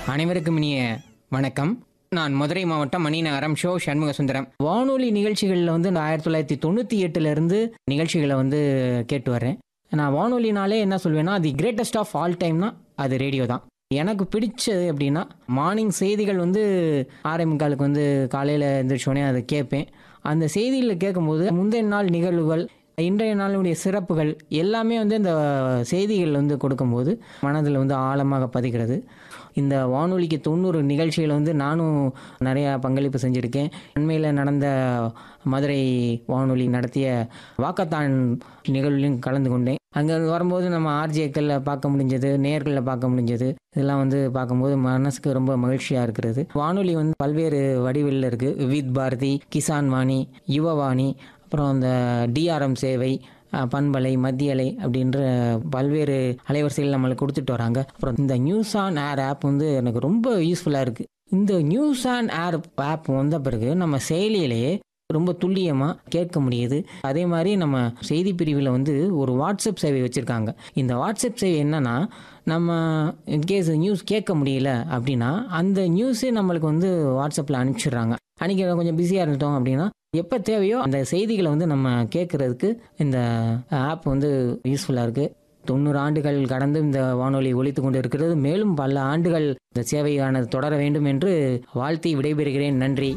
அனைவருக்கும் இனிய வணக்கம் நான் மதுரை மாவட்டம் மணிநகரம் ஷோ சண்முக சுந்தரம் வானொலி நிகழ்ச்சிகளில் வந்து நான் ஆயிரத்தி தொள்ளாயிரத்தி தொண்ணூற்றி எட்டுலேருந்து நிகழ்ச்சிகளை வந்து கேட்டு வரேன் நான் வானொலினாலே என்ன சொல்வேன்னா தி கிரேட்டஸ்ட் ஆஃப் ஆல் டைம்னா அது ரேடியோ தான் எனக்கு பிடிச்சது அப்படின்னா மார்னிங் செய்திகள் வந்து ஆரம்பிக்காலுக்கு வந்து காலையில் எழுந்திரிச்சோடனே அதை கேட்பேன் அந்த செய்தியில் கேட்கும்போது முந்தைய நாள் நிகழ்வுகள் இன்றைய நாளுடைய சிறப்புகள் எல்லாமே வந்து இந்த செய்திகள் வந்து கொடுக்கும்போது மனதில் வந்து ஆழமாக பதிக்கிறது இந்த வானொலிக்கு தொண்ணூறு நிகழ்ச்சிகள் வந்து நானும் நிறையா பங்களிப்பு செஞ்சுருக்கேன் அண்மையில் நடந்த மதுரை வானொலி நடத்திய வாக்கத்தான் நிகழ்விலும் கலந்து கொண்டேன் அங்கே வரும்போது நம்ம ஆர்ஜேக்களில் பார்க்க முடிஞ்சது நேர்களில் பார்க்க முடிஞ்சது இதெல்லாம் வந்து பார்க்கும்போது மனசுக்கு ரொம்ப மகிழ்ச்சியாக இருக்கிறது வானொலி வந்து பல்வேறு வடிவில் இருக்குது விவித் பாரதி கிசான் வாணி யுவவாணி அப்புறம் அந்த டிஆர்எம் சேவை அஹ், பண்பலை மத்தியலை அப்படின்ற பல்வேறு அலைவரிசைகள் நம்மளுக்கு கொடுத்துட்டு வராங்க அப்புறம் இந்த நியூஸ் ஆன் ஏர் ஆப் வந்து எனக்கு ரொம்ப யூஸ்ஃபுல்லாக இருக்குது இந்த நியூஸ் ஆன் ஏர் ஆப் வந்த பிறகு நம்ம செயலியிலேயே ரொம்ப துல்லியமாக கேட்க முடியுது அதே மாதிரி நம்ம செய்தி பிரிவில் வந்து ஒரு வாட்ஸ்அப் சேவை வச்சுருக்காங்க இந்த வாட்ஸ்அப் சேவை என்னன்னா நம்ம இன்கேஸ் நியூஸ் கேட்க முடியல அப்படின்னா அந்த நியூஸே நம்மளுக்கு வந்து வாட்ஸ்அப்பில் அனுப்பிச்சிடுறாங்க அன்றைக்கி கொஞ்சம் பிஸியாக இருந்துட்டோம் அப்படின்னா எப்போ தேவையோ அந்த செய்திகளை வந்து நம்ம கேட்குறதுக்கு இந்த ஆப் வந்து யூஸ்ஃபுல்லாக இருக்குது தொண்ணூறு ஆண்டுகள் கடந்து இந்த வானொலி ஒலித்து கொண்டு இருக்கிறது மேலும் பல ஆண்டுகள் இந்த சேவையானது தொடர வேண்டும் என்று வாழ்த்தி விடைபெறுகிறேன் நன்றி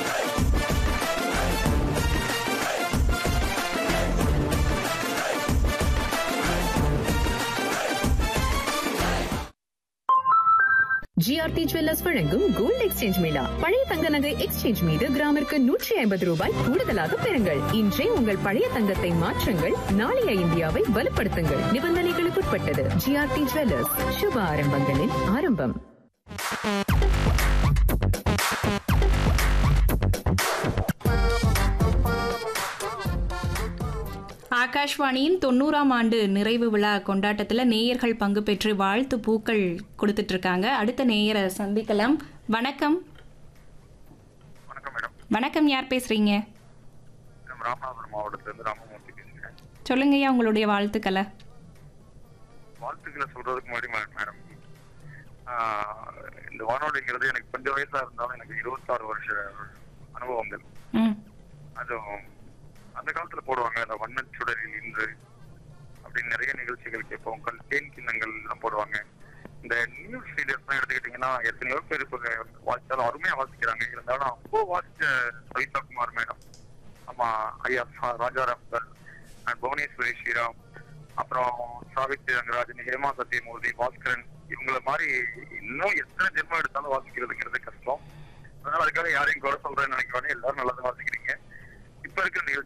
ஜிஆர்டி ஜுவல்லர்ஸ் வழங்கும் கோல்ட் எக்ஸ்சேஞ்ச் மேளா பழைய தங்க நகை எக்ஸ்சேஞ்ச் மீது கிராமிற்கு நூற்றி ஐம்பது ரூபாய் கூடுதலாக பெறுங்கள் இன்றே உங்கள் பழைய தங்கத்தை மாற்றுங்கள் நாளைய இந்தியாவை வலுப்படுத்துங்கள் நிபந்தனைகளுக்குட்பட்டது ஜிஆர்டி ஜுவல்லர்ஸ் சுப ஆரம்பங்களின் ஆரம்பம் ஆகாஷ்வாணியின் தொண்ணூறாம் ஆண்டு நிறைவு விழா கொண்டாட்டத்தில் நேயர்கள் பங்கு பெற்று வாழ்த்து பூக்கள் கொடுத்துட்டு இருக்காங்க அடுத்த நேயரை சந்திக்கலாம் வணக்கம் வணக்கம் மேடம் வணக்கம் யார் பேசுறீங்க நம்ம ராமநாதபுரம் மாவட்டத்திலிருந்து ராமமூர்த்தி பேசுகிறேன் சொல்லுங்கய்யா உங்களுடைய வாழ்த்துக்களை வாழ்த்துக்களை சொல்றதுக்கு முன்னாடி மே- மேடம் ஆஹ், இந்த வானொலிங்கிறது எனக்கு கொஞ்சம் வயசா இருந்தாலும் எனக்கு இருபத்தாறு வருஷ அனுபவங்கள் ம் அதுவும் அந்த காலத்துல போடுவாங்க அந்த வண்ணச் சுடரில் இன்று அப்படின்னு நிறைய நிகழ்ச்சிகள் கேட்போம் கல் தேன் கிண்ணங்கள் எல்லாம் போடுவாங்க இந்த நியூஸ் ரீடர்ஸ்லாம் எடுத்துக்கிட்டீங்கன்னா எத்தனையோ பேர் இப்போ வாசிச்சாலும் அருமையா வாசிக்கிறாங்க இருந்தாலும் அப்போ வாசிச்ச சவிதா குமார் மேடம் ஆமா ஐயா சா- ராஜாராம் சார் அண்ட் புவனேஸ்வரி ஸ்ரீராம் அப்புறம் சாவித்ரி ரங்கராஜன் ஹேமா சத்யமூர்த்தி பாஸ்கரன் இவங்கள மாதிரி இன்னும் எத்தனை ஜென்மம் எடுத்தாலும் வாசிக்கிறதுங்கிறது கஷ்டம் அதனால அதுக்காக யாரையும் குறை சொல்றேன்னு நினைக்கிறோம் எல்லாரும் நல்லா தான் வாசிக்கிறீங்க இப்ப இருக்கிற நிகழ்ச்சி